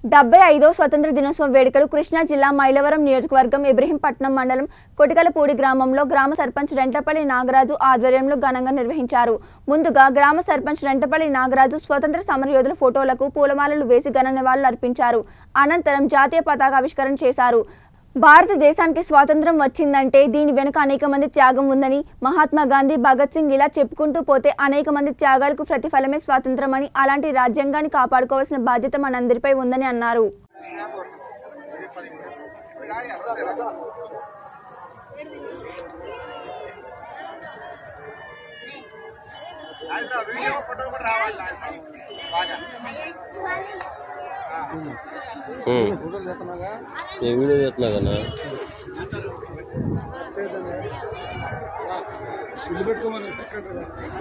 డెబ్బై ఐదో స్వతంత్ర దినోత్సవం వేడుకలు కృష్ణా జిల్లా మైలవరం నియోజకవర్గం ఇబ్రహీంపట్నం మండలం కొటికలపూడి గ్రామంలో గ్రామ సర్పంచ్ రెంటపల్లి నాగరాజు ఆధ్వర్యంలో ఘనంగా నిర్వహించారు ముందుగా గ్రామ సర్పంచ్ రెంటపల్లి నాగరాజు స్వతంత్ర సమరయోధుల ఫోటోలకు పూలమాలలు వేసి ఘన నివాళులు అర్పించారు అనంతరం జాతీయ పతాక ఆవిష్కరణ చేశారు భారతదేశానికి స్వాతంత్రం వచ్చిందంటే దీని వెనుక అనేక మంది త్యాగం ఉందని మహాత్మా గాంధీ భగత్ సింగ్ ఇలా చెప్పుకుంటూ పోతే అనేక మంది త్యాగాలకు ప్రతిఫలమే స్వాతంత్రం అని అలాంటి రాజ్యాంగాన్ని కాపాడుకోవాల్సిన బాధ్యత మనందరిపై ఉందని అన్నారు ఉమ్. నేను వీడియో చేస్తున్నా కదా ఇల్లు పెట్టుకోమని సెక్రటరీ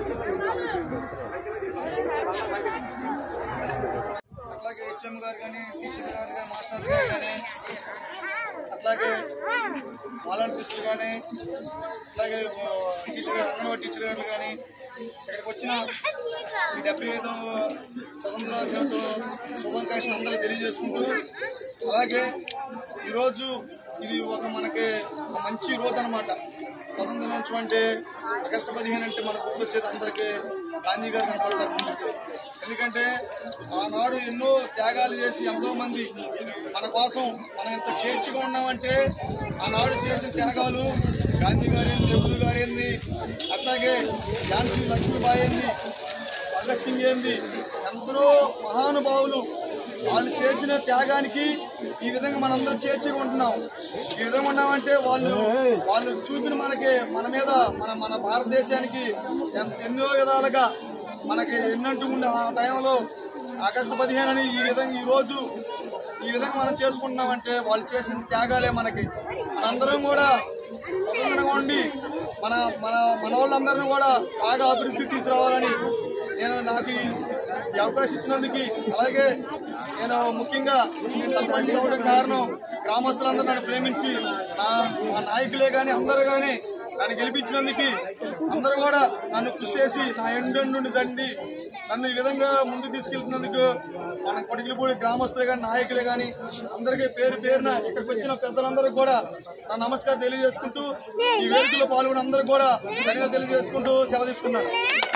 అట్లాగే హెచ్ఎం గారు కానీ టీచర్ గారు కానీ మాస్టర్లు గారు కానీ అట్లాగే వాలంటీర్స్లు కానీ అట్లాగే ఆ, టీచర్ గారు అంగన్వాడీ టీచర్ గారు కానీ ఇక్కడికి వచ్చిన ఈ డెబ్బై ఐదు స్వతంత్ర దినోత్సవ శుభాకాంక్షలు అందరూ తెలియజేసుకుంటూ అలాగే ఈరోజు ఇది ఒక మనకి ఒక మంచి రోజు అనమాట స్వతంత్ర దినోత్సవం అంటే ఆగస్టు పదిహేను అంటే మనకు గుర్తొచ్చేది అందరికీ గాంధీ గారు కనపడతారు ముందు ఎందుకంటే ఆనాడు ఎన్నో త్యాగాలు చేసి ఎంతో మంది మన కోసం మనం ఇంత చేర్చిగా ఉన్నామంటే ఆనాడు చేసిన త్యాగాలు గాంధీ గారేంది నెహ్రూ గారేంది అట్లాగే ఝాన్సీ లక్ష్మీబాయి ఏంది భగత్ సింగ్ ఏంది ఎందరో మహానుభావులు వాళ్ళు చేసిన త్యాగానికి ఈ విధంగా మనందరం చేర్చిగా ఉంటున్నాం ఈ విధంగా ఉన్నామంటే వాళ్ళు వాళ్ళు చూపిన మనకి మన మీద మన మన భారతదేశానికి ఎంత- ఎన్నో విధాలుగా మనకి ఎన్నంటూ ఉండే ఆ టైంలో ఆగస్టు పదిహేను అని ఈ విధంగా ఈ రోజు ఈ విధంగా మనం చేసుకుంటున్నామంటే వాళ్ళు చేసిన త్యాగాలే మనకి మనందరం కూడా స్వతంత్రంగా ఉండి మన మన మన వాళ్ళందరినీ కూడా బాగా అభివృద్ధి తీసుకురావాలని నేను నాకు ఈ ఈ అవకాశం ఇచ్చినందుకు అలాగే నేను ముఖ్యంగా సర్పంచ్ అవ్వడం కారణం గ్రామస్తులందరూ నన్ను ప్రేమించి నా మా నాయకులే కానీ అందరూ కానీ నన్ను గెలిపించినందుకు అందరూ కూడా నన్ను కృషి చేసి నా ఎండు దండి నన్ను ఈ విధంగా ముందుకు తీసుకెళ్తున్నందుకు మన కొడిగిలిపూడి గ్రామస్తులే కానీ నాయకులే కానీ అందరికీ పేరు పేరున ఇక్కడికి వచ్చిన పెద్దలందరికీ కూడా నా నమస్కారం తెలియజేసుకుంటూ ఈ వేదికలో పాల్గొన్న అందరూ కూడా ధన్యవాదాలు తెలియజేసుకుంటూ సెలవు తీసుకున్నాను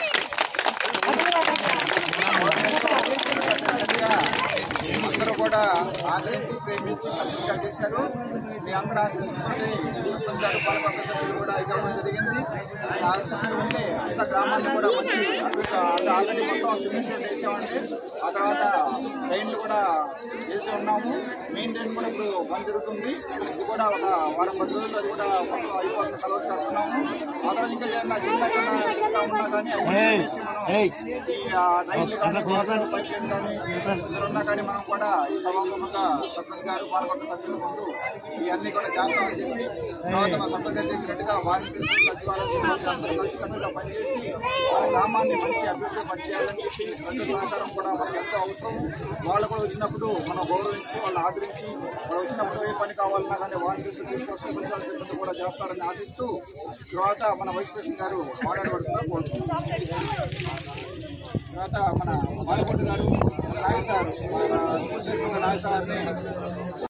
అందరూ కూడా ఆదరించి ప్రేమించి సభ్యులుగా చేశారు మీ అందరూ ఆశిస్తుంటే సర్పంచ్ గారు పాలకొండ సభ్యులు కూడా ఇవ్వడం జరిగింది ఈ ఆశిస్తులు ఉంటే అంత గ్రామాన్ని కూడా మంచి అభివృద్ధి అంటే ఆల్రెడీ మొత్తం సిమెంట్ రోడ్ వేసామండి ఆ తర్వాత ట్రైన్లు కూడా వేసి ఉన్నాము మెయిన్ ట్రైన్ కూడా ఇప్పుడు పని జరుగుతుంది ఇది కూడా ఒక వారం పది రోజులు అది కూడా మొత్తం అయిపోతుంది కలవసి కడుతున్నాము అక్కడ ఇంకా ఏదైనా చిన్న చిన్న ఇంకా ఉన్నా కానీ అవన్నీ చేసి మనం ఈ ఆ, రైళ్లు కానీ పైప్ లైన్ కానీ ఇద్దరు ఉన్నా కానీ మనం కూడా ఈ సభాముఖంగా సర్పంచ్ గారు పాల్గొన్న సభ్యుల ముందు ఇవన్నీ కూడా చేస్తామని చెప్పి తర్వాత మా సర్పంచ్ గారు చెప్పినట్టుగా వాలంటీర్స్ సచివాలయ సిబ్బంది అందరూ కలిసికట్టుగా పనిచేసి మన గ్రామాన్ని మంచి అభివృద్ధి పనిచేయాలని చెప్పి ప్రజల సహకారం కూడా మనకు ఎంతో అవసరం వాళ్ళు కూడా వచ్చినప్పుడు మనం గౌరవించి వాళ్ళు ఆదరించి వాళ్ళు వచ్చినప్పుడు ఏ పని కావాలన్నా కానీ వాలంటీర్స్ తీసుకొస్తే సచివాలయ సిబ్బంది కూడా చేస్తారని ఆశిస్తూ తర్వాత మన వైస్ ప్రెసిడెంట్ గారు మాట్లాడబడుతున్నారు కోరుతున్నాం తర్వాత మన బాలకోటి గారు నాగ సార్ మన స్కూల్ చైర్మన్ నాగ సార్ని